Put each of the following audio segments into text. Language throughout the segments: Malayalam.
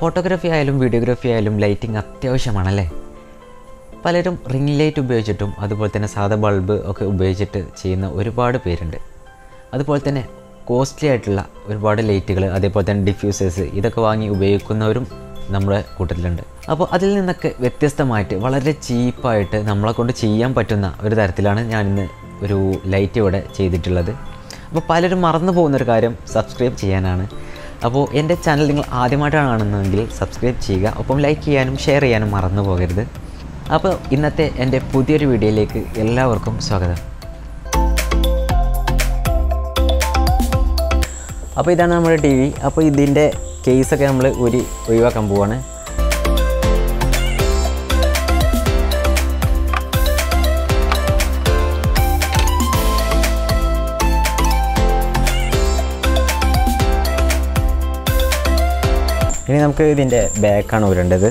ഫോട്ടോഗ്രാഫി ആയാലും വീഡിയോഗ്രാഫി ആയാലും ലൈറ്റിംഗ് അത്യാവശ്യമാണല്ലേ പലരും റിംഗ് ലൈറ്റ് ഉപയോഗിച്ചിട്ടും അതുപോലെ തന്നെ സാധാ ബൾബ് ഒക്കെ ഉപയോഗിച്ചിട്ട് ചെയ്യുന്ന ഒരുപാട് പേരുണ്ട് അതുപോലെ തന്നെ കോസ്റ്റ്ലി ആയിട്ടുള്ള ഒരുപാട് ലൈറ്റുകൾ അതേപോലെ തന്നെ ഡിഫ്യൂസേഴ്സ് ഇതൊക്കെ വാങ്ങി ഉപയോഗിക്കുന്നവരും നമ്മുടെ കൂട്ടത്തിലുണ്ട് അപ്പോൾ അതിൽ നിന്നൊക്കെ വ്യത്യസ്തമായിട്ട് വളരെ ചീപ്പായിട്ട് നമ്മളെ കൊണ്ട് ചെയ്യാൻ പറ്റുന്ന ഒരു തരത്തിലാണ് ഞാനിന്ന് ഒരു ലൈറ്റ് ഇവിടെ ചെയ്തിട്ടുള്ളത് അപ്പോൾ പലരും മറന്നു പോകുന്നൊരു കാര്യം സബ്സ്ക്രൈബ് ചെയ്യാനാണ് അപ്പോൾ എൻ്റെ ചാനൽ നിങ്ങൾ ആദ്യമായിട്ടാണ് കാണുന്നതെങ്കിൽ സബ്സ്ക്രൈബ് ചെയ്യുക ഒപ്പം ലൈക്ക് ചെയ്യാനും ഷെയർ ചെയ്യാനും മറന്നു പോകരുത് അപ്പോൾ ഇന്നത്തെ എൻ്റെ പുതിയൊരു വീഡിയോയിലേക്ക് എല്ലാവർക്കും സ്വാഗതം അപ്പോൾ ഇതാണ് നമ്മുടെ ടി വി അപ്പോൾ ഇതിൻ്റെ കേസൊക്കെ നമ്മൾ ഒരു ഒഴിവാക്കാൻ പോവാണ് ഇനി നമുക്ക് ഇതിൻ്റെ ബാക്കാണ് ഊരേണ്ടത്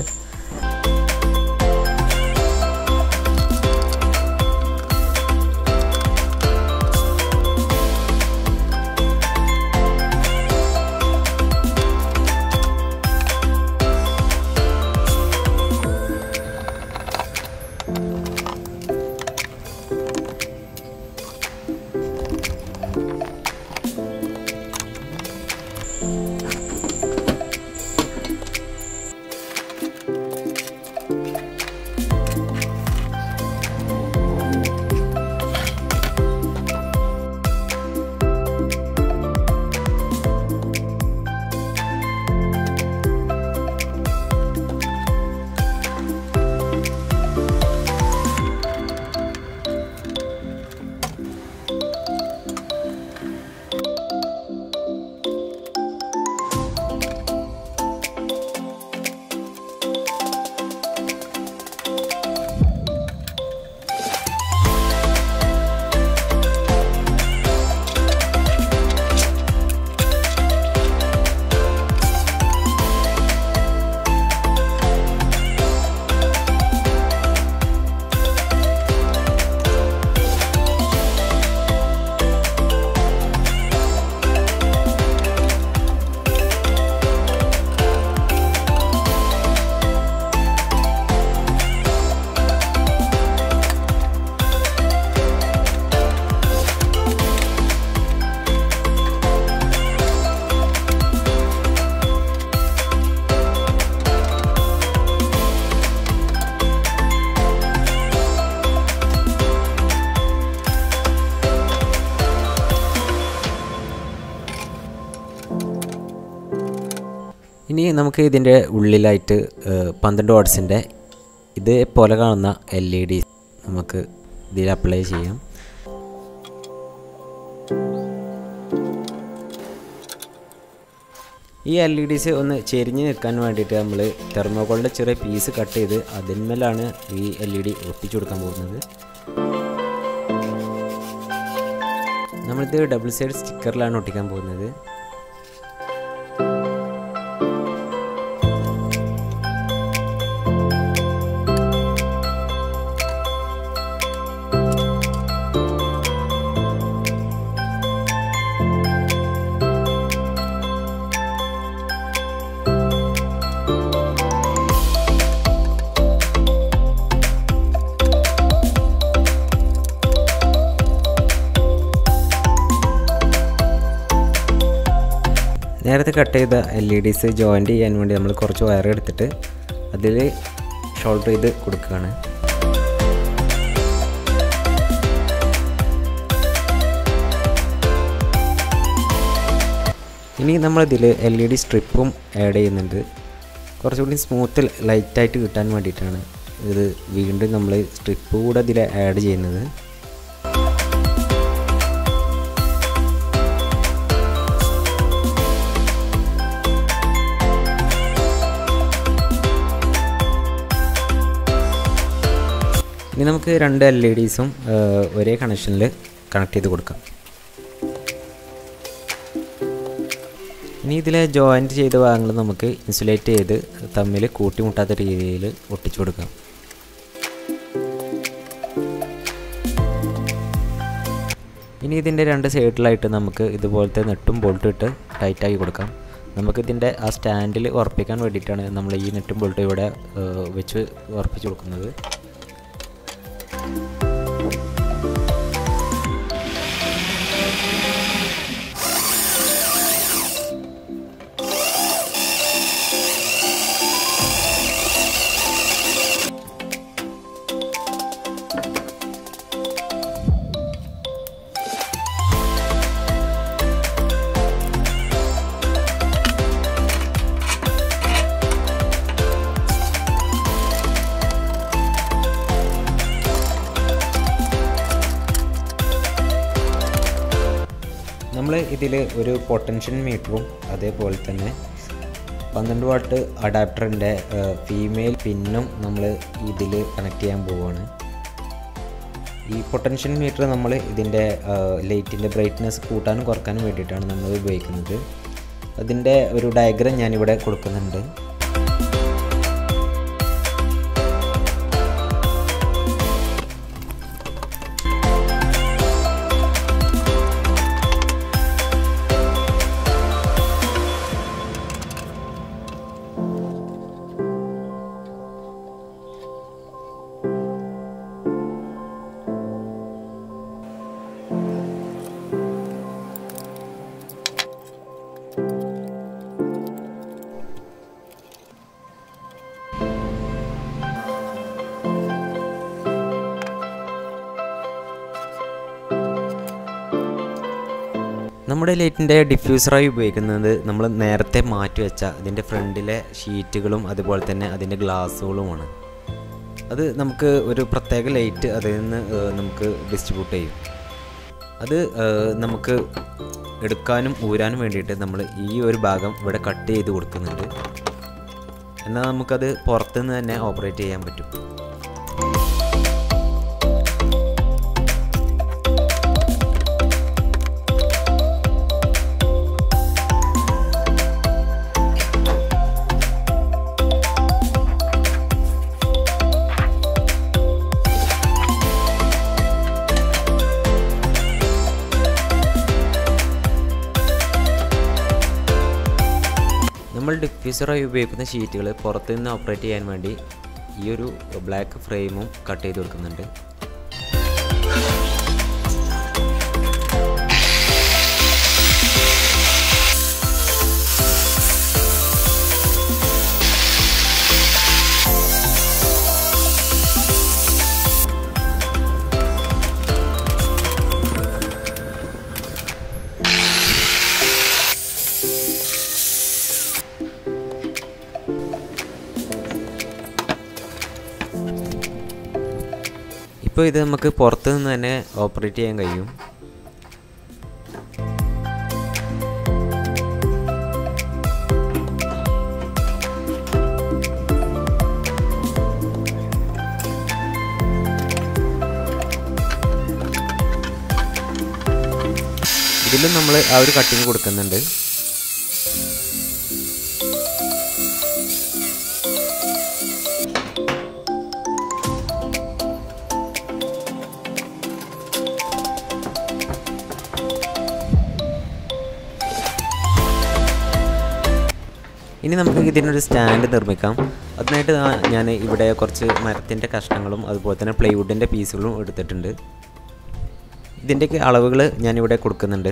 ഇനി നമുക്ക് ഇതിൻ്റെ ഉള്ളിലായിട്ട് ഏഹ്, പന്ത്രണ്ട് വാട്ട്സിൻ്റെ ഇതേപോലെ കാണുന്ന എൽ ഇ ഡി നമുക്ക് ഇതിൽ അപ്ലൈ ചെയ്യാം ഈ എൽ ഇ ഡിസ് ഒന്ന് ചെരിഞ്ഞ് നിൽക്കാൻ വേണ്ടിയിട്ട് നമ്മൾ തെർമോക്കോളിൻ്റെ ചെറിയ പീസ് കട്ട് ചെയ്ത് അതിന്മേലാണ് ഈ എൽ ഇ ഡി ഒട്ടിച്ചു കൊടുക്കാൻ പോകുന്നത് നമ്മളിത് ഡബിൾ സൈഡ് സ്റ്റിക്കറിലാണ് ഒട്ടിക്കാൻ പോകുന്നത് നേരത്തെ കട്ട് ചെയ്ത എൽ ഇ ഡിസ് ജോയിൻ്റ് ചെയ്യാൻ വേണ്ടി നമ്മൾ കുറച്ച് വയർ എടുത്തിട്ട് അതിൽ ഷോൾഡർ ചെയ്ത് കൊടുക്കുകയാണ് ഇനി നമ്മളിതിൽ എൽ ഇ ഡി സ്ട്രിപ്പും ആഡ് ചെയ്യുന്നുണ്ട് കുറച്ചുകൂടി സ്മൂത്ത് ലൈറ്റായിട്ട് കിട്ടാൻ വേണ്ടിയിട്ടാണ് ഇത് വീണ്ടും നമ്മൾ സ്ട്രിപ്പ് കൂടെ ഇതിൽ ആഡ് ചെയ്യുന്നത് ഇനി നമുക്ക് രണ്ട് എൽ ഇ ഡിസും ഒരേ കണക്ഷനിൽ കണക്ട് ചെയ്ത് കൊടുക്കാം ഇനി ഇതിലെ ജോയിൻറ്റ് ചെയ്ത ഭാഗങ്ങൾ നമുക്ക് ഇൻസുലേറ്റ് ചെയ്ത് തമ്മിൽ കൂട്ടിമുട്ടാത്ത രീതിയിൽ ഒട്ടിച്ചു കൊടുക്കാം ഇനി ഇതിൻ്റെ രണ്ട് സൈഡിലായിട്ട് നമുക്ക് ഇതുപോലത്തെ നെട്ടും ബോൾട്ടും ഇട്ട് ടൈറ്റാക്കി കൊടുക്കാം നമുക്കിതിൻ്റെ ആ സ്റ്റാൻഡിൽ ഉറപ്പിക്കാൻ വേണ്ടിയിട്ടാണ് നമ്മൾ ഈ നെറ്റും ബോൾട്ടും ഇവിടെ ഏഹ്, വെച്ച് ഉറപ്പിച്ച് കൊടുക്കുന്നത് നമ്മൾ ഇതിൽ ഒരു പൊട്ടൻഷ്യൽ മീറ്ററും അതേപോലെ തന്നെ പന്ത്രണ്ട് വാട്ട് അഡാപ്റ്ററിൻ്റെ ഫീമെയിൽ പിന്നും നമ്മൾ ഇതിൽ കണക്ട് ചെയ്യാൻ പോവുകയാണ് ഈ പൊട്ടൻഷ്യൽ മീറ്റർ നമ്മൾ ഇതിൻ്റെ ലൈറ്റിൻ്റെ ബ്രൈറ്റ്നെസ് കൂട്ടാനും കുറക്കാനും വേണ്ടിയിട്ടാണ് നമ്മൾ ഉപയോഗിക്കുന്നത് അതിൻ്റെ ഒരു ഡയഗ്രാം ഞാനിവിടെ കൊടുക്കുന്നുണ്ട് നമ്മുടെ ലൈറ്റിൻ്റെ ഡിഫ്യൂസറായി ഉപയോഗിക്കുന്നത് നമ്മൾ നേരത്തെ മാറ്റി വെച്ച അതിൻ്റെ ഫ്രണ്ടിലെ ഷീറ്റുകളും അതുപോലെ തന്നെ അതിൻ്റെ ഗ്ലാസ്സുകളുമാണ് അത് നമുക്ക് ഒരു പ്രത്യേക ലൈറ്റ് അതിൽ നിന്ന് ഏഹ്, നമുക്ക് ഡിസ്ട്രിബ്യൂട്ട് ചെയ്യും അത് ഏഹ്, നമുക്ക് എടുക്കാനും ഊരാനും വേണ്ടിയിട്ട് നമ്മൾ ഈ ഒരു ഭാഗം ഇവിടെ കട്ട് ചെയ്ത് കൊടുക്കുന്നുണ്ട് എന്നാൽ നമുക്കത് പുറത്തുനിന്ന് തന്നെ ഓപ്പറേറ്റ് ചെയ്യാൻ പറ്റും നമ്മൾ ഡിഫ്യൂസറായി ഉപയോഗിക്കുന്ന ഷീറ്റുകൾ പുറത്തു നിന്ന് ഓപ്പറേറ്റ് ചെയ്യാൻ വേണ്ടി ഈ ഒരു ബ്ലാക്ക് ഫ്രെയിമും കട്ട് ചെയ്ത് കൊടുക്കുന്നുണ്ട് ഇപ്പോൾ ഇത് നമുക്ക് പുറത്തു നിന്ന് തന്നെ ഓപ്പറേറ്റ് ചെയ്യാൻ കഴിയും ഇതിലും നമ്മൾ ആ ഒരു കട്ടിങ് കൊടുക്കുന്നുണ്ട് ഇനി നമുക്ക് ഇതിനൊരു സ്റ്റാൻഡ് നിർമ്മിക്കാം അതിനായിട്ട് ഞാൻ ഇവിടെ കുറച്ച് മരത്തിൻ്റെ കഷ്ണങ്ങളും അതുപോലെ തന്നെ പ്ലൈവുഡിൻ്റെ പീസുകളും എടുത്തിട്ടുണ്ട് ഇതിൻ്റെയൊക്കെ അളവുകൾ ഞാനിവിടെ കൊടുക്കുന്നുണ്ട്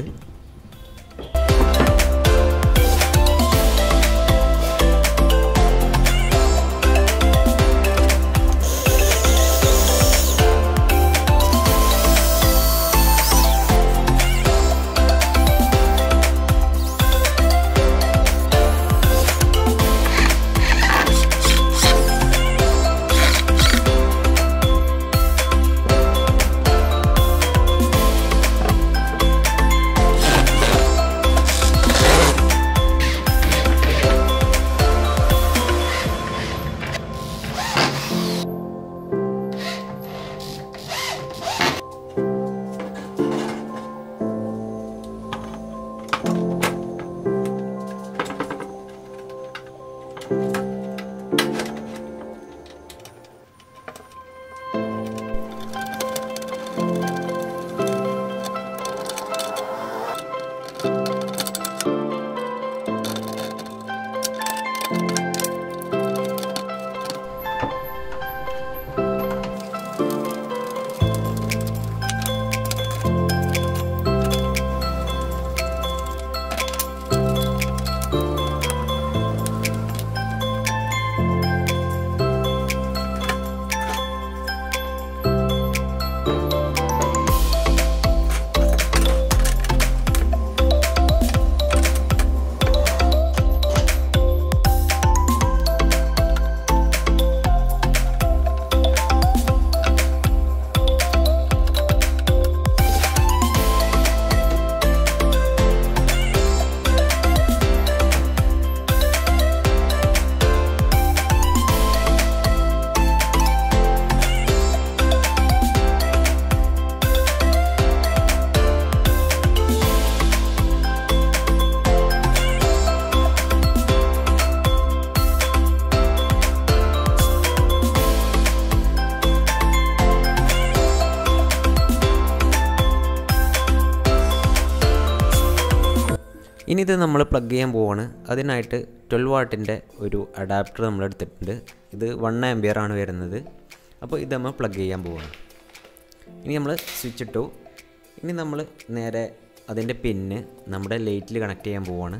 ഇനി ഇത് നമ്മൾ പ്ലഗ് ചെയ്യാൻ പോവാണ് അതിനായിട്ട് ട്വൽവ് വാട്ടിൻ്റെ ഒരു അഡാപ്റ്റർ നമ്മൾ എടുത്തിട്ടുണ്ട് ഇത് വൺ ആംബിയർ ആണ് വരുന്നത് അപ്പോൾ ഇത് നമ്മൾ പ്ലഗ് ചെയ്യാൻ പോവാണ് ഇനി നമ്മൾ സ്വിച്ച് ഇട്ടു ഇനി നമ്മൾ നേരെ അതിൻ്റെ പിന്ന് നമ്മുടെ ലൈറ്റിൽ കണക്ട് ചെയ്യാൻ പോവാണ്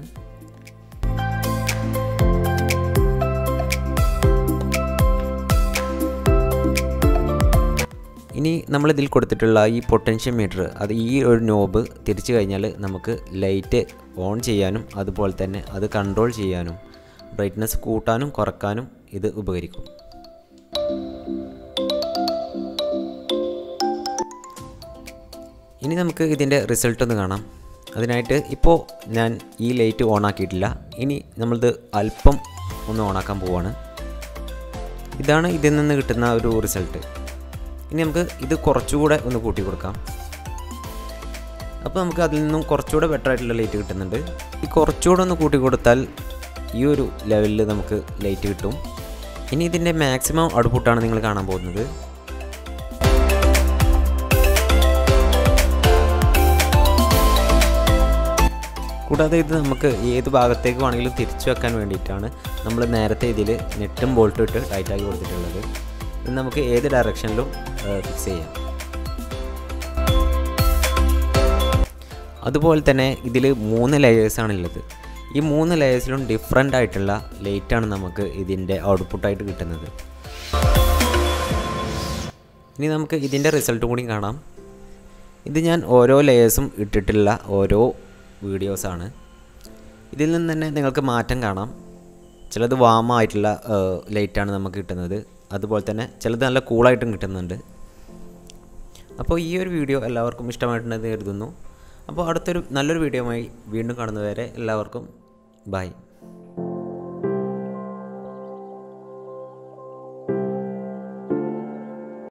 ഇനി നമ്മൾ ഇതിൽ കൊടുത്തിട്ടുള്ള ഈ പൊട്ടൻഷ്യൽ മീറ്റർ അത് ഈ ഒരു നോബ് തിരിച്ചു കഴിഞ്ഞാൽ നമുക്ക് ലൈറ്റ് ഓൺ ചെയ്യാനും അതുപോലെ തന്നെ അത് കൺട്രോൾ ചെയ്യാനും ബ്രൈറ്റ്നസ് കൂട്ടാനും കുറക്കാനും ഇത് ഉപകരിക്കും ഇനി നമുക്ക് ഇതിൻ്റെ റിസൾട്ട് ഒന്ന് കാണാം അതിനായിട്ട് ഇപ്പോൾ ഞാൻ ഈ ലൈറ്റ് ഓൺ ആക്കിയിട്ടില്ല ഇനി നമ്മളിത് അല്പം ഒന്ന് ഓണാക്കാൻ പോവാണ് ഇതാണ് ഇതിൽ നിന്ന് കിട്ടുന്ന ഒരു റിസൾട്ട് ഇനി നമുക്ക് ഇത് കുറച്ചുകൂടെ ഒന്ന് കൂട്ടി കൊടുക്കാം അപ്പോൾ നമുക്ക് അതിൽ നിന്നും കുറച്ചുകൂടെ ബെറ്റർ ആയിട്ടുള്ള ലൈറ്റ് കിട്ടുന്നുണ്ട് ഈ കുറച്ചുകൂടെ ഒന്ന് കൂട്ടി കൊടുത്താൽ ഈ ഒരു ലെവലിൽ നമുക്ക് ലൈറ്റ് കിട്ടും ഇനി ഇതിൻ്റെ മാക്സിമം ഔട്ട്പുട്ടാണ് നിങ്ങൾ കാണാൻ പോകുന്നത് കൂടാതെ ഇത് നമുക്ക് ഏത് ഭാഗത്തേക്ക് വേണമെങ്കിലും തിരിച്ചു വെക്കാൻ വേണ്ടിയിട്ടാണ് നമ്മൾ നേരത്തെ ഇതിൽ നെറ്റും ബോൾട്ടും ഇട്ട് ടൈറ്റാക്കി കൊടുത്തിട്ടുള്ളത് ഇത് നമുക്ക് ഏത് ഡയറക്ഷനിലും ഫിക്സ് ചെയ്യാം അതുപോലെ തന്നെ ഇതിൽ മൂന്ന് ലെയേഴ്സാണ് ഉള്ളത് ഈ മൂന്ന് ലെയേഴ്സിലും ഡിഫറെൻ്റ് ആയിട്ടുള്ള ലൈറ്റാണ് നമുക്ക് ഇതിൻ്റെ ഔട്ട്പുട്ടായിട്ട് കിട്ടുന്നത് ഇനി നമുക്ക് ഇതിൻ്റെ റിസൾട്ട് കൂടി കാണാം ഇത് ഞാൻ ഓരോ ലെയേഴ്സും ഇട്ടിട്ടുള്ള ഓരോ വീഡിയോസാണ് ഇതിൽ നിന്ന് തന്നെ നിങ്ങൾക്ക് മാറ്റം കാണാം ചിലത് വാമായിട്ടുള്ള ലൈറ്റാണ് നമുക്ക് കിട്ടുന്നത് അതുപോലെ തന്നെ ചിലത് നല്ല കൂളായിട്ടും കിട്ടുന്നുണ്ട് അപ്പോൾ ഈ ഒരു വീഡിയോ എല്ലാവർക്കും ഇഷ്ടമായിട്ടുണ്ടെന്ന് കരുതുന്നു അപ്പോൾ അടുത്തൊരു നല്ലൊരു വീഡിയോയുമായി വീണ്ടും കാണുന്നവരെ എല്ലാവർക്കും ബൈ